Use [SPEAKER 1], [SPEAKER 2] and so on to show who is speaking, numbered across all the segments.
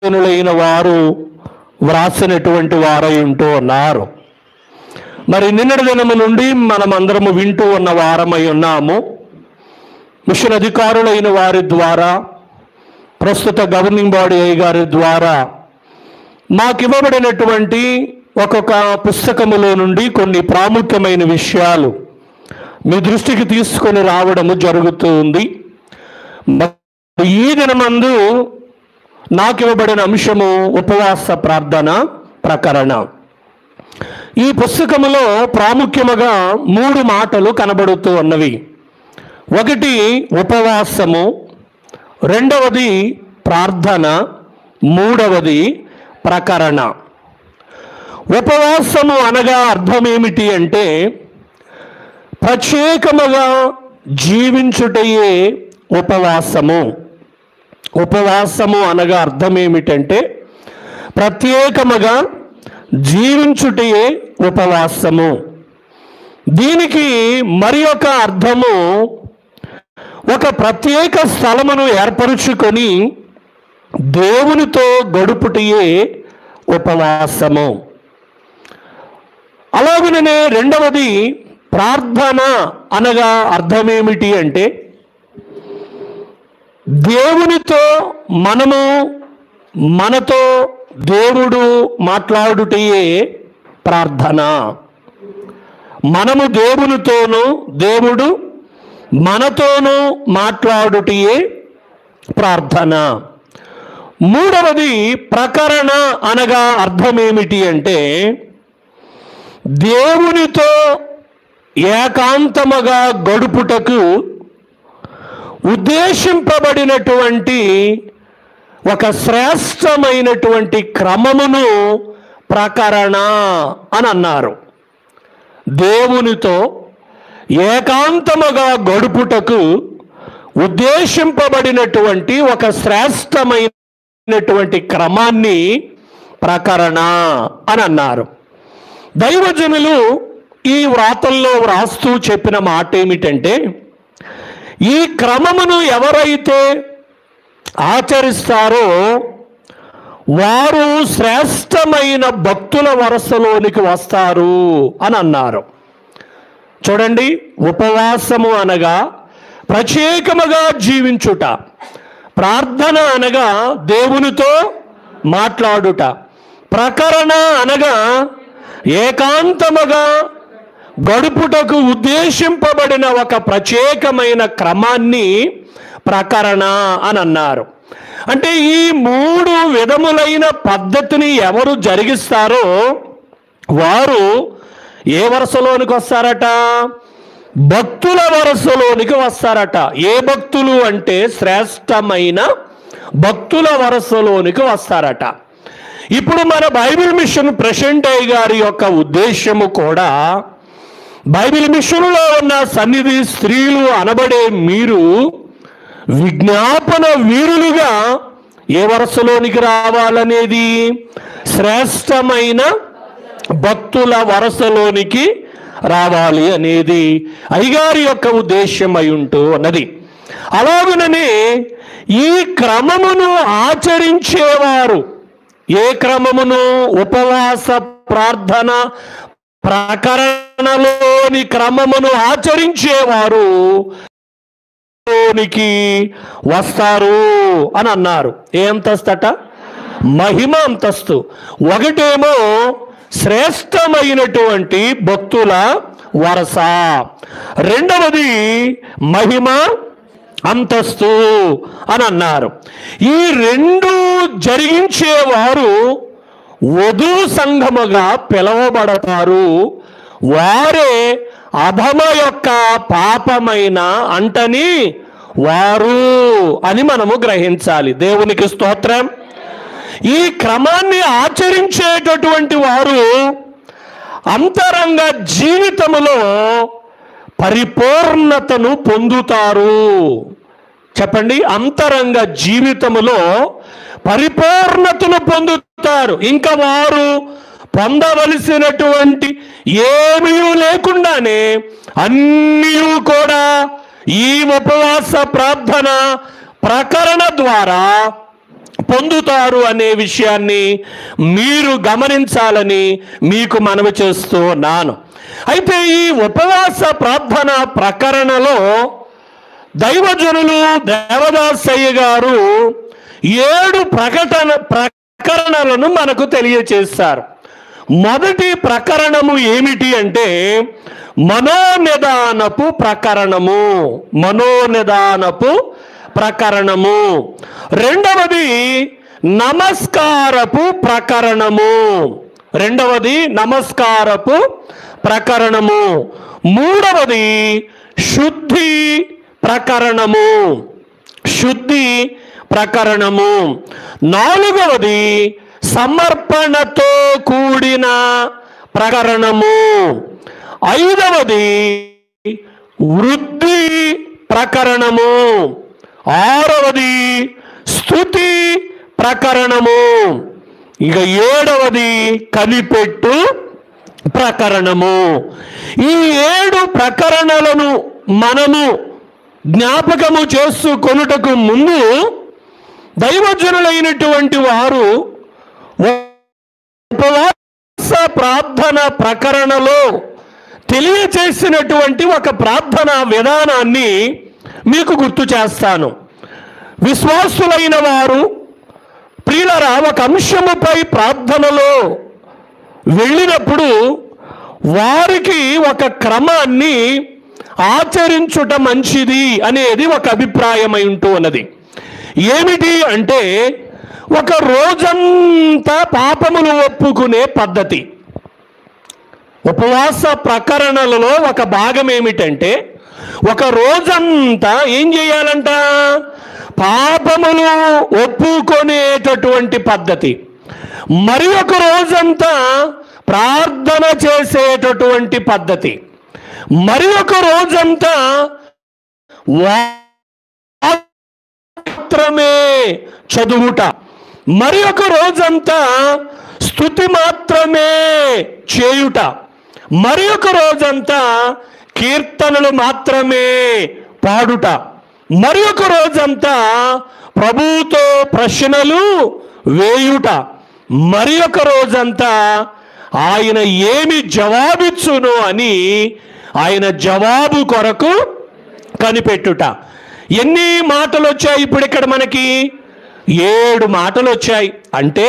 [SPEAKER 1] దైవజనులైన వారు వ్రాసినటువంటి వారై ఉంటూ ఉన్నారు మరి నిన్నటి దినము నుండి మనం అందరము వింటూ ఉన్న వారమై ఉన్నాము మిషన్ అధికారులైన వారి ద్వారా ప్రస్తుత గవర్నింగ్ బాడీ అయ్య గారి ద్వారా మాకు ఇవ్వబడినటువంటి ఒక్కొక్క పుస్తకములో నుండి కొన్ని ప్రాముఖ్యమైన విషయాలు మీ దృష్టికి తీసుకొని రావడము జరుగుతూ ఉంది మరి ఈ దినమందు నాకు ఇవ్వబడిన అంశము ఉపవాస ప్రార్థన ప్రకరణ ఈ పుస్తకములో ప్రాముఖ్యముగా మూడు మాటలు కనబడుతూ ఉన్నవి ఒకటి ఉపవాసము రెండవది ప్రార్థన మూడవది ప్రకరణ ఉపవాసము అనగా అర్థం ఏమిటి అంటే ప్రత్యేకముగా జీవించుటయే ఉపవాసము ఉపవాసము అనగా అర్థం ఏమిటంటే ప్రత్యేకముగా జీవించుటయే ఉపవాసము దీనికి మరి ఒక అర్థము ఒక ప్రత్యేక స్థలమును ఏర్పరుచుకొని దేవునితో గడుపుటయే ఉపవాసము అలాగనే రెండవది ప్రార్థన అనగా అర్థమేమిటి అంటే దేవునితో మనము మనతో దేవుడు మాట్లాడుటయే ప్రార్థన మనము దేవునితోనూ దేవుడు మనతోనూ మాట్లాడుటయే ప్రార్థన మూడవది ప్రకరణ అనగా అర్థమేమిటి అంటే దేవునితో ఏకాంతముగా గడుపుటకు ఉద్దేశింపబడినటువంటి ఒక శ్రేష్టమైనటువంటి క్రమమును ప్రకరణ అని అన్నారు దేవునితో ఏకాంతముగా గడుపుటకు ఉద్దేశింపబడినటువంటి ఒక శ్రేష్టమైనటువంటి క్రమాన్ని ప్రకరణ అని అన్నారు దైవజనులు ఈ వ్రాతల్లో వ్రాస్తూ చెప్పిన మాట ఏమిటంటే ఈ క్రమమును ఎవరైతే ఆచరిస్తారో వారు శ్రేష్టమైన భక్తుల వరసలోనికి వస్తారు అని అన్నారు చూడండి ఉపవాసము అనగా ప్రత్యేకముగా జీవించుట ప్రార్థన అనగా దేవునితో మాట్లాడుట ప్రకరణ అనగా ఏకాంతముగా గడుపుటకు ఉద్దేశింపబడిన ఒక ప్రత్యేకమైన క్రమాన్ని ప్రకరణ అని అన్నారు అంటే ఈ మూడు విధములైన పద్ధతిని ఎవరు జరిగిస్తారో వారు ఏ వరుసలోనికి వస్తారట భక్తుల వరుసలోనికి వస్తారట ఏ భక్తులు అంటే శ్రేష్టమైన భక్తుల వరుసలోనికి వస్తారట ఇప్పుడు మన బైబిల్ మిషన్ ప్రెసెంట్ అయ్య గారి యొక్క ఉద్దేశము కూడా బైబిల్ మిషన్లో ఉన్న సన్నిధి స్త్రీలు అనబడే మీరు విజ్ఞాపన వీరులుగా ఏ వరుసలోనికి రావాలనేది శ్రేష్టమైన భక్తుల వరసలోనికి రావాలి అనేది అయ్యగారి యొక్క ఉద్దేశం అయి ఉంటూ ఉన్నది అలాగుననే ఈ క్రమమును ఆచరించేవారు ఏ క్రమమును ఉపవాస ప్రార్థన ప్రకరణలోని క్రమమును ఆచరించేవారు లోనికి వస్తారు అని అన్నారు ఏ అంతస్తట మహిమ అంతస్తు ఒకటేమో శ్రేష్టమైనటువంటి భక్తుల వరస రెండవది మహిమ అంతస్తు అని అన్నారు ఈ రెండు జరిగించేవారు వధు సంఘముగా పిలవబడతారు వారే అధమ యొక్క పాపమైన అంటని వారు అని మనము గ్రహించాలి దేవునికి స్తోత్రం ఈ క్రమాన్ని ఆచరించేటటువంటి వారు అంతరంగ జీవితములో పరిపూర్ణతను పొందుతారు చెప్పండి అంతరంగ జీవితములో పరిపూర్ణతను పొందుతారు ఇంకా వారు పొందవలసినటువంటి ఏమీ లేకుండానే అన్నీ కూడా ఈ ఉపవాస ప్రార్థన ప్రకరణ ద్వారా పొందుతారు అనే విషయాన్ని మీరు గమనించాలని మీకు మనవి చేస్తూ ఉన్నాను అయితే ఈ ఉపవాస ప్రార్థన ప్రకరణలో దైవజనులు దేవదాసయ్య గారు ఏడు ప్రకటన ప్రకరణలను మనకు తెలియచేస్తారు మొదటి ప్రకరణము ఏమిటి అంటే మనోనిదానపు ప్రకరణము మనోనిదానపు ప్రకరణము రెండవది నమస్కారపు ప్రకరణము రెండవది నమస్కారపు ప్రకరణము మూడవది శుద్ధి ప్రకరణము శుద్ధి ప్రకరణము నాలుగవది సమర్పణతో కూడిన ప్రకరణము ఐదవది వృద్ధి ప్రకరణము ఆరవది స్థుతి ప్రకరణము ఇక ఏడవది కనిపెట్టు ప్రకరణము ఈ ఏడు ప్రకరణలను మనము జ్ఞాపకము చేసుకొనుటకు ముందు దైవజనులైనటువంటి వారు ఉపవాస ప్రార్థన ప్రకరణలో తెలియచేసినటువంటి ఒక ప్రార్థన విధానాన్ని మీకు గుర్తు చేస్తాను విశ్వాసులైన వారు ప్రియులరా ఒక అంశముపై ప్రార్థనలో వెళ్ళినప్పుడు వారికి ఒక క్రమాన్ని ఆచరించుట మంచిది అనేది ఒక అభిప్రాయమై ఉంటూ ఉన్నది ఏమిటి అంటే ఒక రోజంతా పాపములు ఒప్పుకునే పద్ధతి ఉపవాస ప్రకరణలలో ఒక భాగం ఏమిటంటే ఒక రోజంతా ఏం చేయాలంట పాపములు ఒప్పుకొనేటటువంటి పద్ధతి మరి ఒక రోజంతా ప్రార్థన చేసేటటువంటి పద్ధతి మరి ఒక రోజంతా మాత్రమే చదువుట మరి ఒక రోజంతా స్థుతి మాత్రమే చేయుట మరి ఒక రోజంతా కీర్తనలు మాత్రమే పాడుట మరి ఒక రోజంతా ప్రభువుతో ప్రశ్నలు వేయుట మరి ఒక రోజంతా ఆయన ఏమి జవాబిచ్చును అని ఆయన జవాబు కొరకు కనిపెట్టుట ఎన్ని మాటలు వచ్చాయి ఇప్పుడు ఇక్కడ మనకి ఏడు మాటలు వచ్చాయి అంటే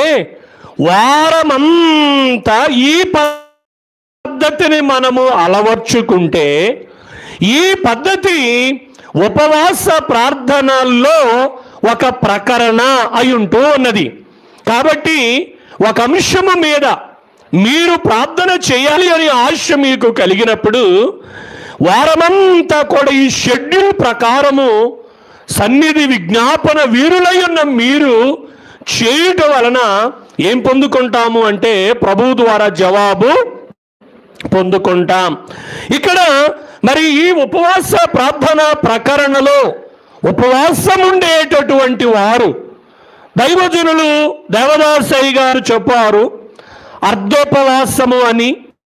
[SPEAKER 1] వారమంతా ఈ పద్ధతిని మనము అలవర్చుకుంటే ఈ పద్ధతి ఉపవాస ప్రార్థనల్లో ఒక ప్రకరణ అయి ఉంటూ ఉన్నది కాబట్టి ఒక అంశము మీద మీరు ప్రార్థన చేయాలి అనే ఆశ మీకు కలిగినప్పుడు వారమంతా కూడా ఈ షెడ్యూల్ ప్రకారము సన్నిధి విజ్ఞాపన వీరులై ఉన్న మీరు చేయుట వలన ఏం పొందుకుంటాము అంటే ప్రభు ద్వారా జవాబు పొందుకుంటాం ఇక్కడ మరి ఈ ఉపవాస ప్రార్థన ప్రకరణలో ఉపవాసం ఉండేటటువంటి వారు దైవజనులు దేవదాసయ్య గారు చెప్పారు అర్ధోపవాసము అని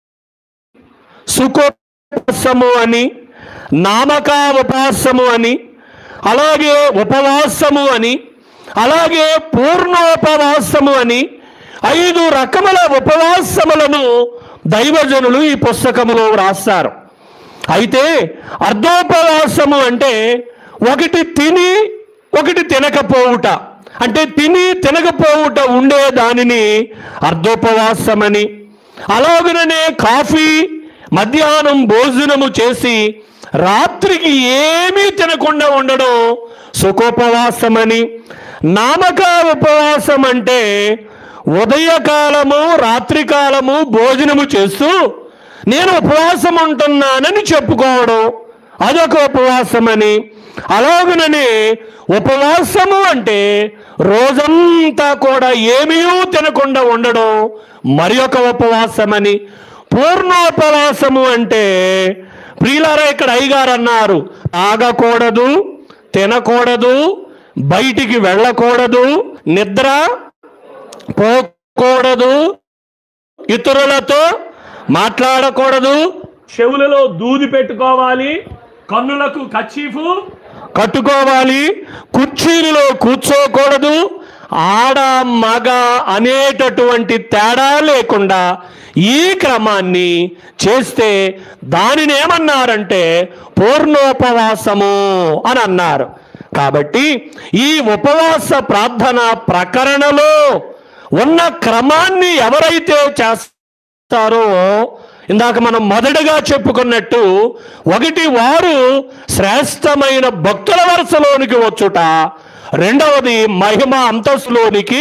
[SPEAKER 1] సుఖోపవాసము అని నామకా ఉపవాసము అని అలాగే ఉపవాసము అని అలాగే పూర్ణోపవాసము అని ఐదు రకముల ఉపవాసములను దైవజనులు ఈ పుస్తకములో రాస్తారు అయితే అర్ధోపవాసము అంటే ఒకటి తిని ఒకటి తినకపోవుట అంటే తిని తినకపోవుట ఉండే దానిని అర్ధోపవాసమని అలాగనే కాఫీ మధ్యాహ్నం భోజనము చేసి రాత్రికి ఏమీ తినకుండా ఉండడం సుఖోపవాసమని నామక ఉపవాసం అంటే ఉదయకాలము రాత్రికాలము భోజనము చేస్తూ నేను ఉపవాసం ఉంటున్నానని చెప్పుకోవడం అదొక ఉపవాసమని అలాగననే ఉపవాసము అంటే రోజంతా కూడా ఏమీ తినకుండా ఉండడం మరి ఒక ఉపవాసమని పూర్ణోపవాసము అంటే ప్రియులారా ఇక్కడ అయ్యగారు అన్నారు తాగకూడదు తినకూడదు బయటికి వెళ్ళకూడదు నిద్ర పోకూడదు ఇతరులతో మాట్లాడకూడదు చెవులలో దూది పెట్టుకోవాలి కన్నులకు కచ్చీఫు కట్టుకోవాలి కుర్చీలలో కూర్చోకూడదు ఆడ మగ అనేటటువంటి తేడా లేకుండా ఈ క్రమాన్ని చేస్తే దానిని ఏమన్నారంటే పూర్ణోపవాసము అని అన్నారు కాబట్టి ఈ ఉపవాస ప్రార్థన ప్రకరణలో ఉన్న క్రమాన్ని ఎవరైతే చేస్తారో ఇందాక మనం మొదటగా చెప్పుకున్నట్టు ఒకటి వారు శ్రేష్టమైన భక్తుల వరుసలోనికి వచ్చుట రెండవది మహిమ అంతస్తులోనికి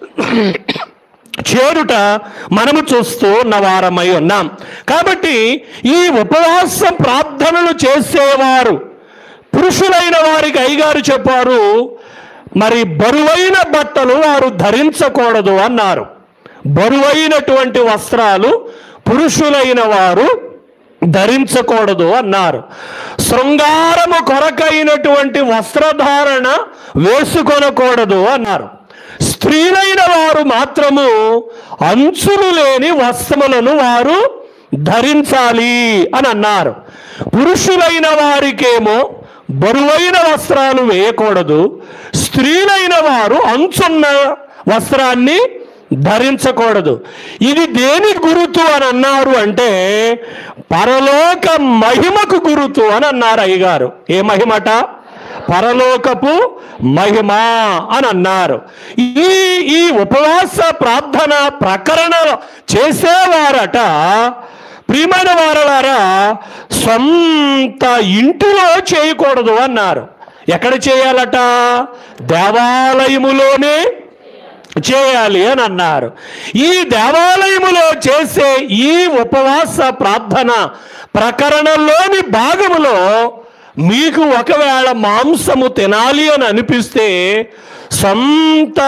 [SPEAKER 1] చేరుట మనము చూస్తూ ఉన్న వారమై ఉన్నాం కాబట్టి ఈ ఉపవాస ప్రార్థనలు చేసేవారు పురుషులైన వారికి అయ్యగారు చెప్పారు మరి బరువైన బట్టలు వారు ధరించకూడదు అన్నారు బరువైనటువంటి వస్త్రాలు పురుషులైన వారు ధరించకూడదు అన్నారు శృంగారము కొరకైనటువంటి వస్త్రధారణ వేసుకొనకూడదు అన్నారు స్త్రీలైన వారు మాత్రము అంచులు లేని వస్త్రములను వారు ధరించాలి అని అన్నారు పురుషులైన వారికేమో బరువైన వస్త్రాలు వేయకూడదు స్త్రీలైన వారు అంచున్న వస్త్రాన్ని ధరించకూడదు ఇది దేని గురుతు అని అన్నారు అంటే పరలోక మహిమకు గురుతు అని అన్నారు అయ్యగారు ఏ మహిమట పరలోకపు మహిమ అని అన్నారు ఈ ఈ ఉపవాస ప్రార్థన ప్రకరణ చేసేవారట ప్రియమైన వారలారా సొంత ఇంటిలో చేయకూడదు అన్నారు ఎక్కడ చేయాలట దేవాలయములోనే చేయాలి అని అన్నారు ఈ దేవాలయములో చేసే ఈ ఉపవాస ప్రార్థన ప్రకరణంలోని భాగములో మీకు ఒకవేళ మాంసము తినాలి అని అనిపిస్తే సొంత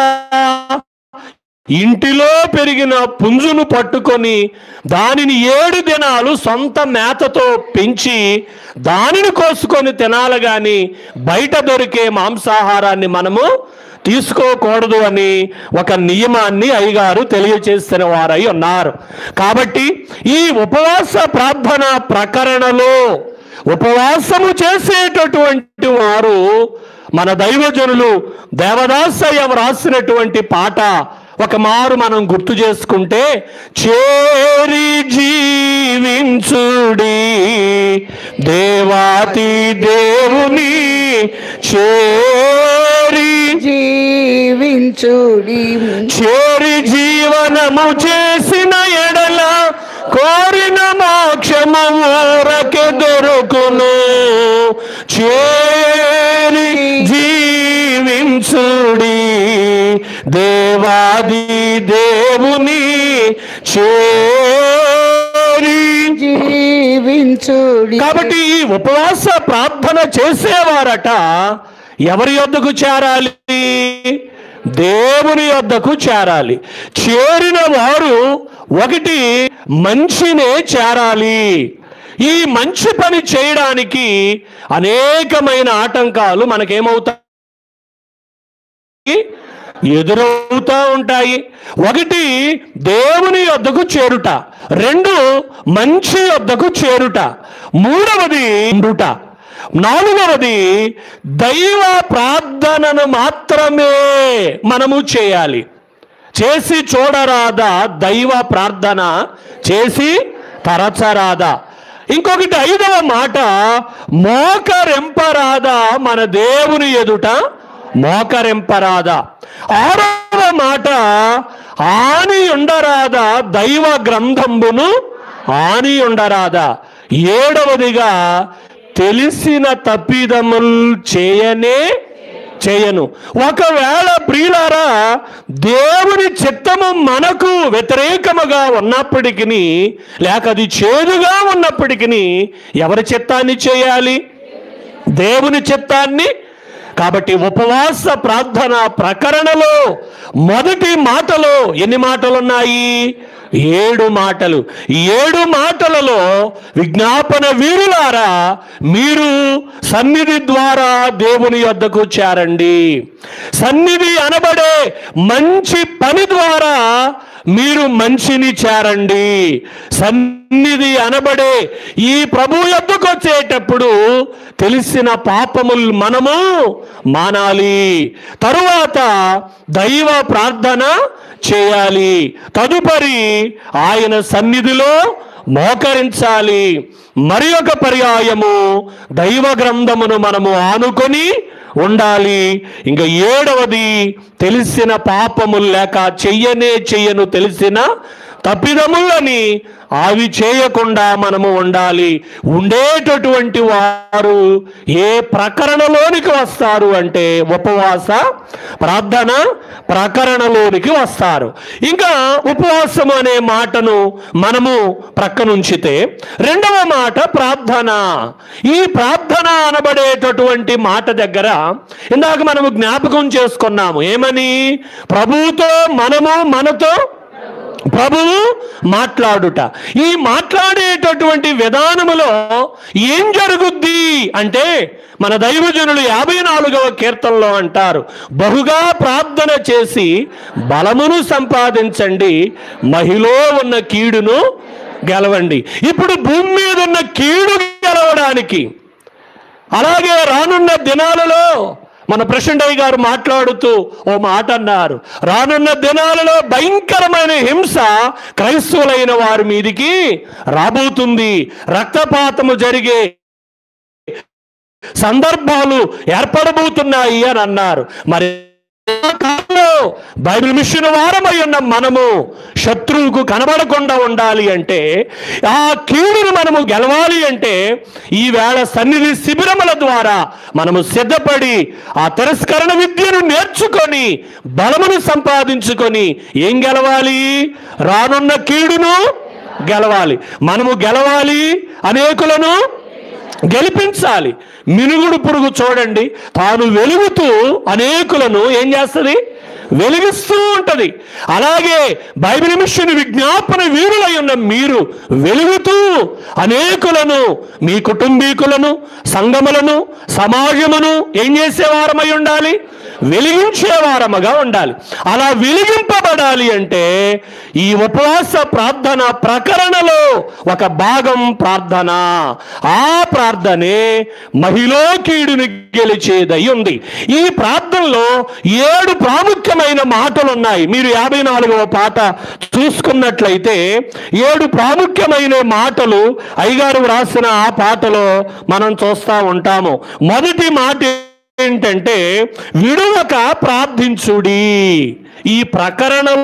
[SPEAKER 1] ఇంటిలో పెరిగిన పుంజును పట్టుకొని దానిని ఏడు దినాలు సొంత మేతతో పెంచి దానిని కోసుకొని తినాలి కానీ బయట దొరికే మాంసాహారాన్ని మనము తీసుకోకూడదు అని ఒక నియమాన్ని అయ్యగారు తెలియచేసిన వారై ఉన్నారు కాబట్టి ఈ ఉపవాస ప్రార్థన ప్రకరణలో ఉపవాసము చేసేటటువంటి వారు మన దైవజనులు దేవదాసయ్య రాసినటువంటి పాట ఒక మారు మనం గుర్తు చేసుకుంటే చేరి జీవించుడి దేవాతి దేవుని చేరి
[SPEAKER 2] జీవించుడి
[SPEAKER 1] చేరి జీవనము చేసిన ఎడల కోరిన మోక్షము ఊరకే దొరుకును చేరి జీవించుడి దేవాది దేవుని చేరి
[SPEAKER 2] జీవించుడి
[SPEAKER 1] కాబట్టి ఈ ఉపవాస ప్రార్థన చేసేవారట ఎవరి యొద్దకు చేరాలి దేవుని యొద్దకు చేరాలి చేరిన వారు ఒకటి మంచినే చేరాలి ఈ మంచి పని చేయడానికి అనేకమైన ఆటంకాలు మనకేమవుతాయి ఎదురవుతా ఉంటాయి ఒకటి దేవుని యొద్దకు చేరుట రెండు మంచి యొద్దకు చేరుట మూడవది ఉండుట నాలుగవది దైవ ప్రార్థనను మాత్రమే మనము చేయాలి చేసి చూడరాదా దైవ ప్రార్థన చేసి తరచరాదా ఇంకొకటి ఐదవ మాట మోకరెంపరాదా మన దేవుని ఎదుట మోకరెంపరాదా ఆరవ మాట ఆని ఉండరాదా దైవ గ్రంథంబును ఆని ఉండరాదా ఏడవదిగా తెలిసిన తప్పిదములు చేయనే చేయను ఒకవేళ ప్రియులారా దేవుని చిత్తము మనకు వ్యతిరేకముగా ఉన్నప్పటికీ లేక అది చేదుగా ఉన్నప్పటికీ ఎవరి చిత్తాన్ని చేయాలి దేవుని చిత్తాన్ని కాబట్టి ఉపవాస ప్రార్థన ప్రకరణలో మొదటి మాటలో ఎన్ని మాటలు ఉన్నాయి ఏడు మాటలు ఈ ఏడు మాటలలో విజ్ఞాపన వీరులారా మీరు సన్నిధి ద్వారా దేవుని యొద్దకు చేరండి సన్నిధి అనబడే మంచి పని ద్వారా మీరు మంచిని చేరండి సన్నిధి అనబడే ఈ ప్రభు యొద్దకు వచ్చేటప్పుడు తెలిసిన పాపములు మనము మానాలి తరువాత దైవ ప్రార్థన చేయాలి తదుపరి ఆయన సన్నిధిలో మోకరించాలి మరి ఒక పర్యాయము దైవ గ్రంథమును మనము ఆనుకొని ఉండాలి ఇంకా ఏడవది తెలిసిన పాపములు లేక చెయ్యనే చెయ్యను తెలిసిన తప్పిదములని అవి చేయకుండా మనము ఉండాలి ఉండేటటువంటి వారు ఏ ప్రకరణలోనికి వస్తారు అంటే ఉపవాస ప్రార్థన ప్రకరణలోనికి వస్తారు ఇంకా ఉపవాసం అనే మాటను మనము ప్రక్కనుంచితే రెండవ మాట ప్రార్థన ఈ ప్రార్థన అనబడేటటువంటి మాట దగ్గర ఇందాక మనము జ్ఞాపకం చేసుకున్నాము ఏమని ప్రభువుతో మనము మనతో ప్రభువు మాట్లాడుట ఈ మాట్లాడేటటువంటి విధానములో ఏం జరుగుద్ది అంటే మన దైవజనులు యాభై నాలుగవ కీర్తనలో అంటారు బహుగా ప్రార్థన చేసి బలమును సంపాదించండి మహిలో ఉన్న కీడును గెలవండి ఇప్పుడు భూమి మీద ఉన్న కీడు గెలవడానికి అలాగే రానున్న దినాలలో మన ప్రశండయ్య గారు మాట్లాడుతూ ఓ మాట అన్నారు రానున్న దినాలలో భయంకరమైన హింస క్రైస్తవులైన వారి మీదికి రాబోతుంది రక్తపాతము జరిగే సందర్భాలు ఏర్పడబోతున్నాయి అని అన్నారు మరి ఆ కాలంలో బైబిల్ మిషన్ వారమై ఉన్న మనము శత్రువుకు కనబడకుండా ఉండాలి అంటే ఆ కీడును మనము గెలవాలి అంటే ఈ వేళ సన్నిధి శిబిరముల ద్వారా మనము సిద్ధపడి ఆ తిరస్కరణ విద్యను నేర్చుకొని బలమును సంపాదించుకొని ఏం గెలవాలి రానున్న కీడును గెలవాలి మనము గెలవాలి అనేకులను గెలిపించాలి మినుగుడు పురుగు చూడండి తాను వెలుగుతూ అనేకులను ఏం చేస్తుంది వెలిగిస్తూ ఉంటది అలాగే బైబిల్ మిషన్ విజ్ఞాపన వీరులై ఉన్న మీరు వెలుగుతూ అనేకులను మీ కుటుంబీకులను సంగములను సమాజమును ఏం చేసేవారమై ఉండాలి వెలిగించేవారముగా ఉండాలి అలా వెలిగింపబడాలి అంటే ఈ ఉపవాస ప్రార్థన ప్రకరణలో ఒక భాగం ప్రార్థన ఆ ప్రార్థనే మహిళో కీడుని గెలిచేదై ఉంది ఈ ప్రార్థనలో ఏడు ప్రాముఖ్యమైన మాటలు ఉన్నాయి మీరు యాభై నాలుగవ పాట చూసుకున్నట్లయితే ఏడు ప్రాముఖ్యమైన మాటలు అయ్యగారు వ్రాసిన ఆ పాటలో మనం చూస్తూ ఉంటాము మొదటి మాట ఏంటంటే విడువక ప్రార్థించుడి ఈ ప్రకరణం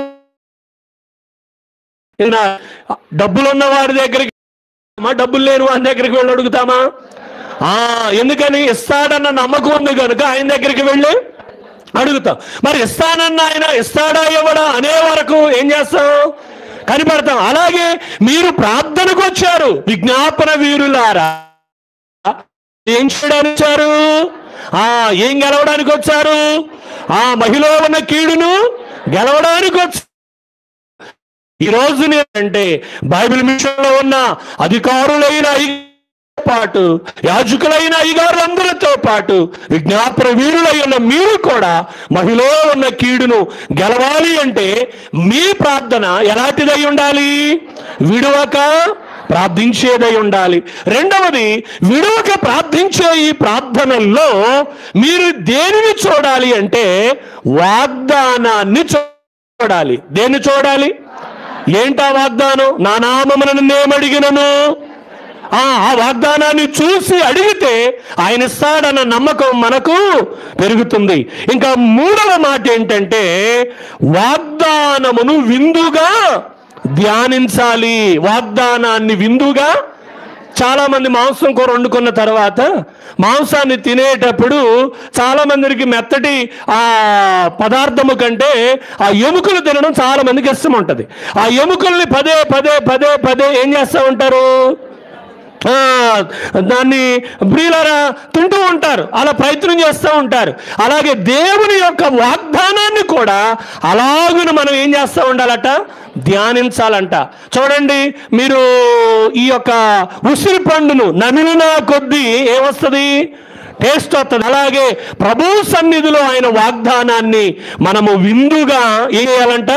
[SPEAKER 1] ఏదైనా డబ్బులున్న వారి దగ్గరికి మా డబ్బులు లేని వారి దగ్గరికి వెళ్ళి అడుగుతామా ఆ ఎందుకని ఇస్తాడన్న నమ్మకం ఉంది కనుక ఆయన దగ్గరికి వెళ్ళి అడుగుతాం మరి ఇస్తానన్న ఆయన ఇస్తాడా ఇవ్వడా అనే వరకు ఏం చేస్తాం కనిపెడతాం అలాగే మీరు ప్రార్థనకు వచ్చారు విజ్ఞాపన వీరులారా ఏం చేయడానికి వచ్చారు ఆ ఏం గెలవడానికి వచ్చారు ఆ మహిళ ఉన్న కీడును గెలవడానికి వచ్చారు ఈ రోజు అంటే బైబిల్ మిషన్లో ఉన్న అధికారులైన అయ్యగారితో పాటు యాజకులైన అయ్యగారులందరితో పాటు విజ్ఞాపన వీరులై ఉన్న మీరు కూడా మహిళ ఉన్న కీడును గెలవాలి అంటే మీ ప్రార్థన ఎలాంటిదై ఉండాలి విడువక ప్రార్థించేదై ఉండాలి రెండవది విడువక ప్రార్థించే ఈ ప్రార్థనల్లో మీరు దేనిని చూడాలి అంటే వాగ్దానాన్ని చూడాలి దేన్ని చూడాలి ఏంటా వాగ్దానం నా నామమును నేమడిగినను ఆ ఆ వాగ్దానాన్ని చూసి అడిగితే ఆయన ఇస్తాడన్న నమ్మకం మనకు పెరుగుతుంది ఇంకా మూడవ మాట ఏంటంటే వాగ్దానమును విందుగా ధ్యానించాలి వాగ్దానాన్ని విందుగా చాలా మంది మాంసం కూర వండుకున్న తర్వాత మాంసాన్ని తినేటప్పుడు చాలా మందికి మెత్తటి ఆ పదార్థము కంటే ఆ ఎముకలు తినడం చాలా మందికి ఇష్టం ఉంటుంది ఆ ఎముకల్ని పదే పదే పదే పదే ఏం చేస్తూ ఉంటారు ఆ, దాన్ని ప్రియులరా తింటూ ఉంటారు అలా ప్రయత్నం చేస్తూ ఉంటారు అలాగే దేవుని యొక్క వాగ్దానాన్ని కూడా అలాగున మనం ఏం చేస్తూ ఉండాలట ధ్యానించాలంట చూడండి మీరు ఈ యొక్క ఉసిరి పండును నమిలిన కొద్దీ ఏమొస్తుంది టేస్ట్ వస్తుంది అలాగే ప్రభు సన్నిధిలో ఆయన వాగ్దానాన్ని మనము విందుగా ఏం చేయాలంట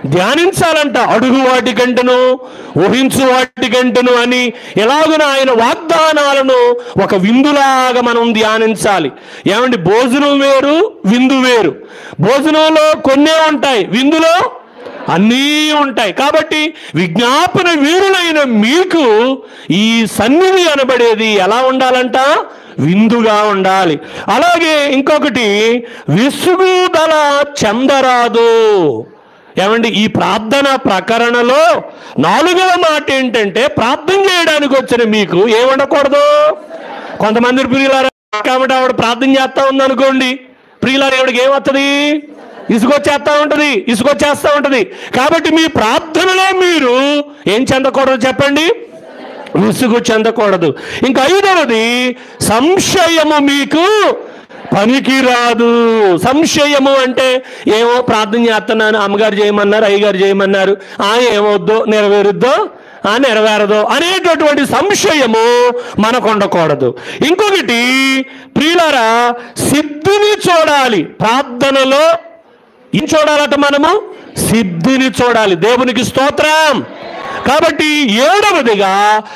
[SPEAKER 1] ధ్యానించాలంట అడుగు వాటి కంటను ఊహించు వాటి కంటను అని ఎలాగున ఆయన వాగ్దానాలను ఒక విందులాగా మనం ధ్యానించాలి ఏమండి భోజనం వేరు విందు వేరు భోజనంలో కొన్నే ఉంటాయి విందులో అన్నీ ఉంటాయి కాబట్టి విజ్ఞాపన వీరులైన మీకు ఈ సన్నిధి అనబడేది ఎలా ఉండాలంట విందుగా ఉండాలి అలాగే ఇంకొకటి విసుగుదల చెందరాదు ఏమండి ఈ ప్రార్థన ప్రకరణలో నాలుగవ మాట ఏంటంటే ప్రార్థన చేయడానికి వచ్చిన మీకు ఏం ఉండకూడదు కొంతమంది ప్రియులారా కాబట్టి ఆవిడ ప్రార్థన చేస్తా ఉంది అనుకోండి ప్రియులారు ఆవిడకి ఏమవుతుంది ఇసుకొచ్చేస్తా ఉంటది ఇసుకొచ్చేస్తా ఉంటది కాబట్టి మీ ప్రార్థనలో మీరు ఏం చెందకూడదు చెప్పండి విసుగు చెందకూడదు ఇంకా ఐదవది సంశయము మీకు పనికిరాదు సంశయము అంటే ఏమో ప్రార్థన చేస్తున్నాను అమ్మగారు చేయమన్నారు అయ్యగారు చేయమన్నారు ఆ ఏమవుద్దో నెరవేరుద్దో ఆ నెరవేరదో అనేటటువంటి సంశయము మనకు ఉండకూడదు ఇంకొకటి ప్రియులారా సిద్ధిని చూడాలి ప్రార్థనలో ఏం చూడాలట మనము సిద్ధిని చూడాలి దేవునికి స్తోత్రం కాబట్టి ఏడవదిగా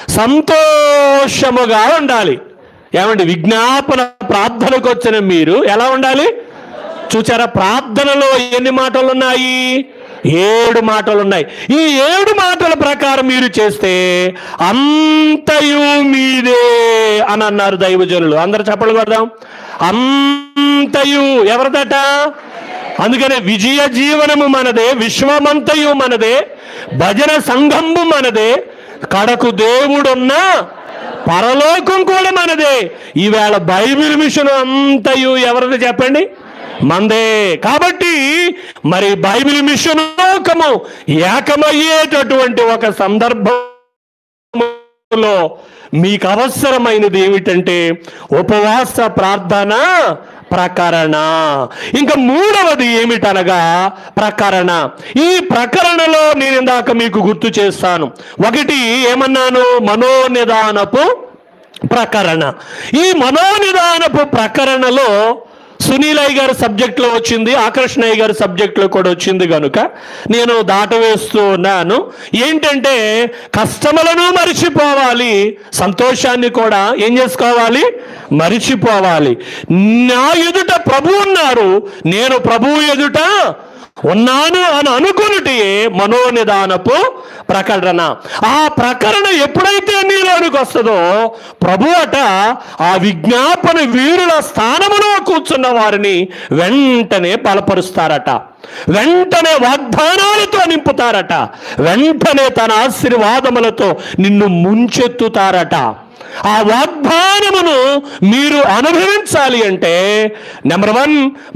[SPEAKER 1] సంతోషముగా ఉండాలి ఏమండి విజ్ఞాపన ప్రార్థనకు వచ్చిన మీరు ఎలా ఉండాలి చూచారా ప్రార్థనలో ఎన్ని మాటలు ఉన్నాయి ఏడు మాటలు ఉన్నాయి ఈ ఏడు మాటల ప్రకారం మీరు చేస్తే అంతయు మీదే అని అన్నారు దైవజనులు అందరు చెప్పలు కొడదాం అంతయు ఎవరిదట అందుకనే విజయ జీవనము మనదే విశ్వమంతయు మనదే భజన సంఘంబు మనదే కడకు దేవుడున్నా పరలోకం కూడా మనదే ఈవేళ బైబిల్ మిషన్ అంతయు ఎవరిది చెప్పండి మందే కాబట్టి మరి బైబిల్ మిషన్ లోకము ఏకమయ్యేటటువంటి ఒక సందర్భంలో మీకు అవసరమైనది ఏమిటంటే ఉపవాస ప్రార్థన ప్రకరణ ఇంకా మూడవది ఏమిటనగా ప్రకరణ ఈ ప్రకరణలో నేను ఇందాక మీకు గుర్తు చేస్తాను ఒకటి ఏమన్నాను మనోనిదానపు ప్రకరణ ఈ మనోనిదానపు ప్రకరణలో సునీలయ్య గారి సబ్జెక్ట్లో వచ్చింది ఆకర్షణయ్య గారి సబ్జెక్ట్లో కూడా వచ్చింది కనుక నేను దాటవేస్తూ ఉన్నాను ఏంటంటే కష్టములను మరిచిపోవాలి సంతోషాన్ని కూడా ఏం చేసుకోవాలి మరిచిపోవాలి నా ఎదుట ప్రభు ఉన్నారు నేను ప్రభు ఎదుట ఉన్నాను అని అనుకున్నటి మనోనిదానపు ప్రకటన ఆ ప్రకరణ ఎప్పుడైతే నీలోనికి వస్తుందో ప్రభు అట ఆ విజ్ఞాపన వీరుల స్థానములో కూర్చున్న వారిని వెంటనే బలపరుస్తారట వెంటనే వాగ్దానాలతో నింపుతారట వెంటనే తన ఆశీర్వాదములతో నిన్ను ముంచెత్తుతారట ఆ వాగ్దానమును మీరు అనుభవించాలి అంటే నెంబర్ వన్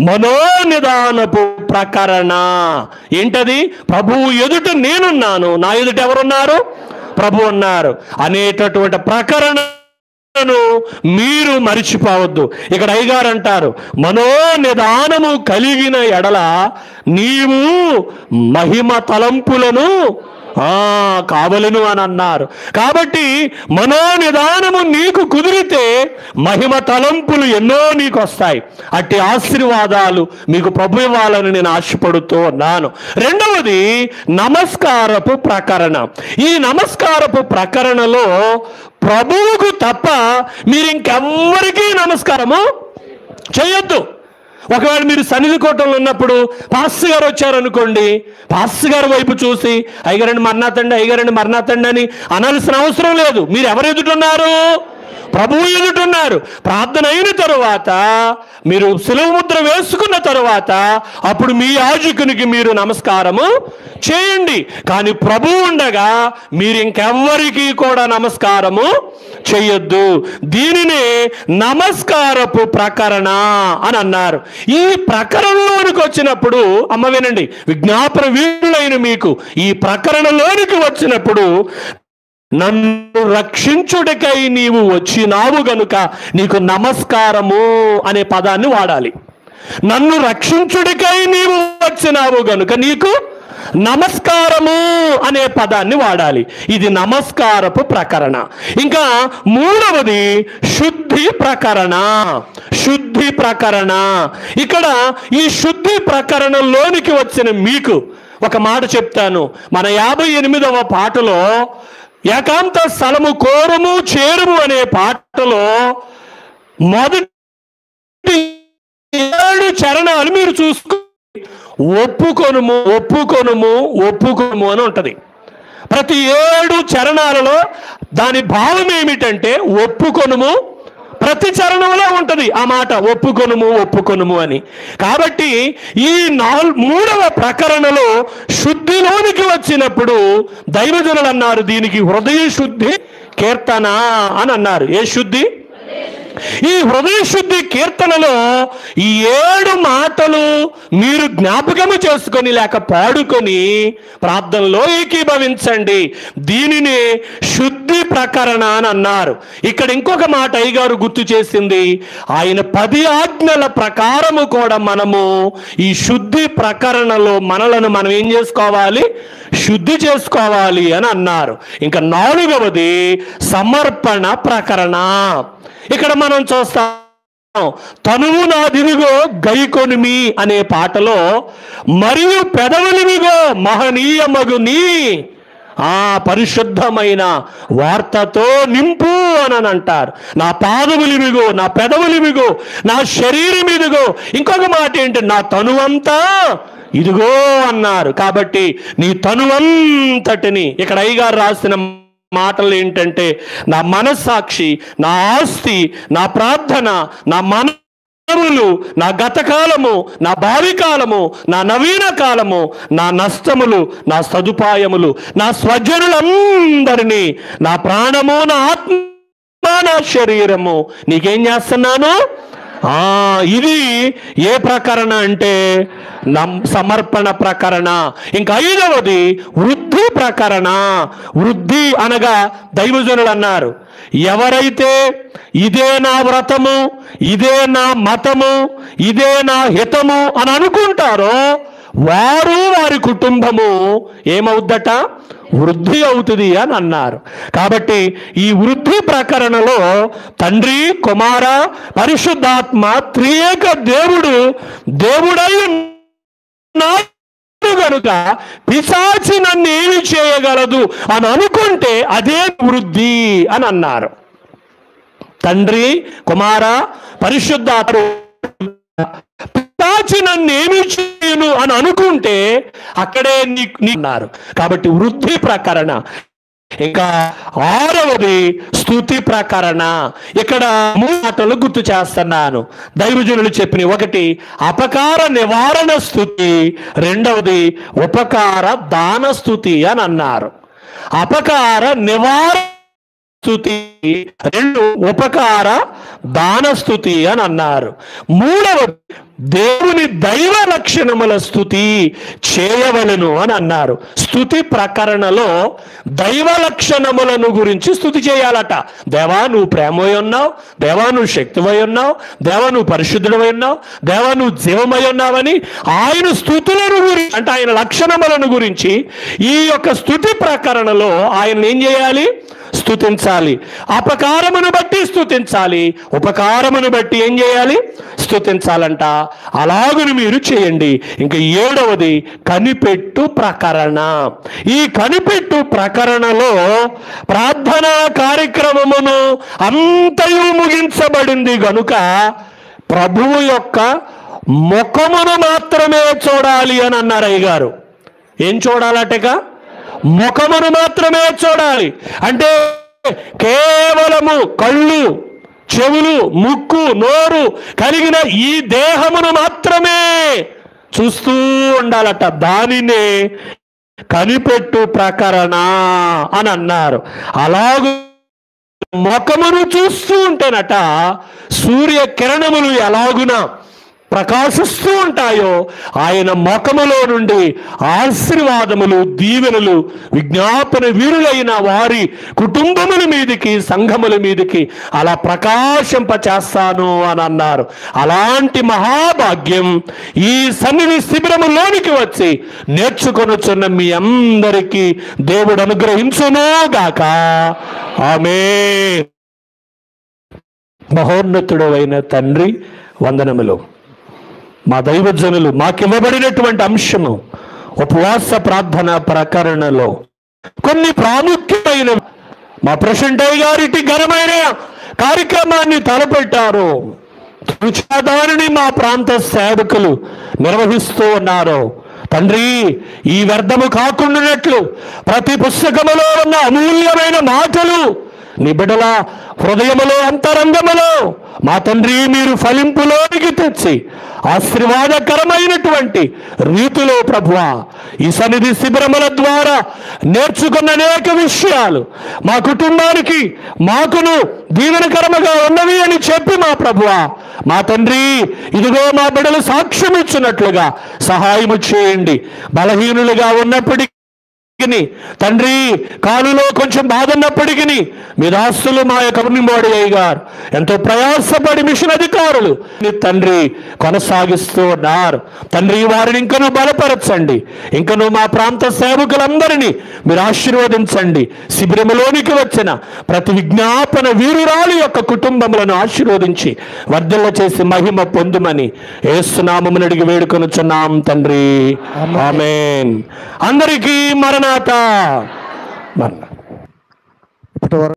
[SPEAKER 1] మనోనిదానపు ప్రకరణ ఏంటది ప్రభువు ఎదుట నేనున్నాను నా ఎదుట ఎవరున్నారు ప్రభు ఉన్నారు అనేటటువంటి ప్రకరణను మీరు మరిచిపోవద్దు ఇక్కడ అయ్యగారు అంటారు మనోనిదానము కలిగిన ఎడల నీవు మహిమ తలంపులను ఆ కావలను అని అన్నారు కాబట్టి మనోనిదానము నీకు కుదిరితే మహిమ తలంపులు ఎన్నో నీకు వస్తాయి అట్టి ఆశీర్వాదాలు మీకు ప్రభు ఇవ్వాలని నేను ఆశపడుతూ ఉన్నాను రెండవది నమస్కారపు ప్రకరణ ఈ నమస్కారపు ప్రకరణలో ప్రభువుకు తప్ప మీరు ఇంకెవ్వరికీ నమస్కారము చేయొద్దు ఒకవేళ మీరు సన్నిధి కోటంలో ఉన్నప్పుడు పాస్టర్ గారు వచ్చారనుకోండి పాస్టర్ గారి వైపు చూసి అయ్యగారండి మరణాతండి అయ్యగారండి మరణాతండి అని అనాల్సిన అవసరం లేదు మీరు ఎవరు ఎదుటున్నారు ప్రభువు ఎదుటున్నారు ప్రార్థన అయిన తరువాత మీరు సులువ ముద్ర వేసుకున్న తరువాత అప్పుడు మీ యాజకునికి మీరు నమస్కారము చేయండి కానీ ప్రభు ఉండగా మీరు ఇంకెవ్వరికీ కూడా నమస్కారము చెయ్యొద్దు దీనినే నమస్కారపు ప్రకరణ అని అన్నారు ఈ ప్రకరణలోనికి వచ్చినప్పుడు అమ్మ వినండి విజ్ఞాపన వీరులైన మీకు ఈ ప్రకరణలోనికి వచ్చినప్పుడు నన్ను రక్షించుటకై నీవు వచ్చినావు గనుక నీకు నమస్కారము అనే పదాన్ని వాడాలి నన్ను రక్షించుడికై నీవు వచ్చినావు గనుక నీకు నమస్కారము అనే పదాన్ని వాడాలి ఇది నమస్కారపు ప్రకరణ ఇంకా మూడవది శుద్ధి ప్రకరణ శుద్ధి ప్రకరణ ఇక్కడ ఈ శుద్ధి ప్రకరణలోనికి వచ్చిన మీకు ఒక మాట చెప్తాను మన యాభై ఎనిమిదవ పాటలో ఏకాంత స్థలము కోరము చేరుము అనే పాటలో మొదటి ఏడు చరణాలు మీరు చూసుకో ఒప్పుకొనుము ఒప్పుకొనుము ఒప్పుకొనుము అని ఉంటది ప్రతి ఏడు చరణాలలో దాని భావం ఏమిటంటే ఒప్పుకొనుము ప్రతి చరణంలో ఉంటది ఆ మాట ఒప్పుకొనుము ఒప్పుకొనుము అని కాబట్టి ఈ నాల్ మూడవ ప్రకరణలో శుద్ధిలోనికి వచ్చినప్పుడు దైవజనులు అన్నారు దీనికి హృదయ శుద్ధి కీర్తన అని అన్నారు ఏ శుద్ధి ఈ హృదయ శుద్ధి కీర్తనలో ఈ ఏడు మాటలు మీరు జ్ఞాపకము చేసుకొని లేక పాడుకొని ప్రార్థనలో ఏకీభవించండి దీనిని శుద్ధి ప్రకరణ అని అన్నారు ఇక్కడ ఇంకొక మాట అయ్యగారు గుర్తు చేసింది ఆయన పది ఆజ్ఞల ప్రకారము కూడా మనము ఈ శుద్ధి ప్రకరణలో మనలను మనం ఏం చేసుకోవాలి శుద్ధి చేసుకోవాలి అని అన్నారు ఇంకా నాలుగవది సమర్పణ ప్రకరణ ఇక్కడ మనం చూస్తాం తనువు నాదివిగో గైకొనిమి అనే పాటలో మరియు పెదవులివిగో మహనీయమగు నీ ఆ పరిశుద్ధమైన వార్తతో నింపు అని అంటారు నా పాదములివిగో నా పెదవులివిగో నా శరీరం ఇదిగో ఇంకొక మాట ఏంటి నా తనువంతా ఇదిగో అన్నారు కాబట్టి నీ తనువంతటిని ఇక్కడ అయ్యగారు రాసిన మాటలు ఏంటంటే నా మనస్సాక్షి నా ఆస్తి నా ప్రార్థన నా మనములు నా గత కాలము నా భావి కాలము నా నవీన కాలము నా నష్టములు నా సదుపాయములు నా స్వజనులందరినీ నా ప్రాణము నా ఆత్మ నా శరీరము నీకేం చేస్తున్నాను ఆ ఇది ఏ ప్రకరణ అంటే నమ్ సమర్పణ ప్రకరణ ఇంకా ఐదవది వృద్ధి ప్రకరణ వృద్ధి అనగా దైవజనులు అన్నారు ఎవరైతే ఇదే నా వ్రతము ఇదే నా మతము ఇదే నా హితము అని అనుకుంటారో వారు వారి కుటుంబము ఏమవుద్దట వృద్ధి అవుతుంది అని అన్నారు కాబట్టి ఈ వృద్ధి ప్రకరణలో తండ్రి కుమార పరిశుద్ధాత్మ త్రియేక దేవుడు దేవుడై ఉన్నాడు గనుక పిశాచి నన్ను ఏమి చేయగలదు అని అనుకుంటే అదే వృద్ధి అని అన్నారు తండ్రి కుమార పరిశుద్ధాత్మ పిశాచి నన్ను ఏమి చేయను అని అనుకుంటే అక్కడే నీ నీ- అన్నారు కాబట్టి వృద్ధి ప్రకరణ ఇంకా ఆరవది స్థుతి ప్రకరణ ఇక్కడ మూడు మాటలు గుర్తు చేస్తున్నాను దైవజనులు చెప్పిన ఒకటి అపకార నివారణ స్థుతి రెండవది ఉపకార దాన స్థుతి అని అన్నారు అపకార నివారణ స్థుతి రెండు ఉపకార దాన స్థుతి అని అన్నారు మూడవ దేవుని దైవ లక్షణముల స్థుతి చేయవలను అని అన్నారు స్థుతి ప్రకరణలో దైవ లక్షణములను గురించి స్థుతి చేయాలట దేవా నువ్వు ప్రేమై ఉన్నావు దేవా నువ్వు శక్తివై ఉన్నావు దేవా నువ్వు పరిశుద్ధుడవై ఉన్నావు దేవా నువ్వు జీవమై ఉన్నావని ఆయన స్థుతులను గురించి అంటే ఆయన లక్షణములను గురించి ఈ యొక్క స్థుతి ప్రకరణలో ఆయన ఏం చేయాలి స్థుతించాలి అపకారమును బట్టి స్థుతించాలి ఉపకారమును బట్టి ఏం చేయాలి స్థుతించాలంట అలాగును మీరు చేయండి ఇంకా ఏడవది కనిపెట్టు ప్రకరణ ఈ కనిపెట్టు ప్రకరణలో ప్రార్థనా కార్యక్రమమును అంతయు ముగించబడింది గనుక ప్రభువు యొక్క ముఖమును మాత్రమే చూడాలి అని అన్నారు అయ్యగారు ఏం చూడాలటగా ముఖమును మాత్రమే చూడాలి అంటే కేవలము కళ్ళు చెవులు ముక్కు నోరు కలిగిన ఈ దేహమును మాత్రమే చూస్తూ ఉండాలట దానినే కనిపెట్టు ప్రకరణ అని అన్నారు అలాగూ ముఖమును చూస్తూ ఉంటేనట సూర్య కిరణములు ఎలాగున ప్రకాశిస్తూ ఉంటాయో ఆయన ముఖములో నుండి ఆశీర్వాదములు దీవెనలు విజ్ఞాపన వీరులైన వారి కుటుంబముల మీదకి సంఘముల మీదకి అలా ప్రకాశింప చేస్తాను అని అన్నారు అలాంటి మహాభాగ్యం ఈ సన్నిధి శిబిరములోనికి వచ్చి నేర్చుకొనుచున్న మీ అందరికీ దేవుడు అనుగ్రహించును గాక ఆమె మహోన్నతుడు అయిన తండ్రి వందనములు మా దైవజనులు మాకివ్వబడినటువంటి అంశము ఉపవాస ప్రార్థన ప్రకరణలో కొన్ని ప్రాముఖ్యమైన మా ప్రశంటయ్య గారికి ఘనమైన కార్యక్రమాన్ని తలపెట్టారు తృచా దానిని మా ప్రాంత సేవకులు నిర్వహిస్తూ ఉన్నారు తండ్రి ఈ వ్యర్థము కాకుండానట్లు ప్రతి పుస్తకములో ఉన్న అమూల్యమైన మాటలు నీ బిడ్డల హృదయములో అంతరంగములో మా తండ్రి మీరు ఫలింపులోనికి తెచ్చి ఆశీర్వాదకరమైనటువంటి రీతిలో ప్రభువా ఈ సన్నిధి శిబిరముల ద్వారా నేర్చుకున్న అనేక విషయాలు మా కుటుంబానికి మాకును దీవెనకరముగా ఉన్నవి అని చెప్పి మా ప్రభువా మా తండ్రి ఇదిగో మా బిడ్డలు సాక్ష్యం ఇచ్చినట్లుగా సహాయము చేయండి బలహీనులుగా ఉన్నప్పటికీ ఉన్నప్పటికీ, తండ్రి కాలులో కొంచెం బాధ ఉన్నప్పటికీ మీ దాస్తులు మా యొక్క నింబడి గారు ఎంతో ప్రయాసపడి మిషన్ అధికారులు నీ తండ్రి కొనసాగిస్తూ ఉన్నారు తండ్రి వారిని ఇంకనూ బలపరచండి ఇంకనూ మా ప్రాంత సేవకులందరినీ మీరు ఆశీర్వదించండి శిబిరములోనికి వచ్చిన ప్రతి విజ్ఞాపన వీరురాలు యొక్క కుటుంబములను ఆశీర్వదించి వర్ధల్ల చేసి మహిమ పొందుమని ఏసునామమును అడిగి వేడుకొనుచున్నాం తండ్రి ఆమేన్ అందరికీ మరణాత మరణ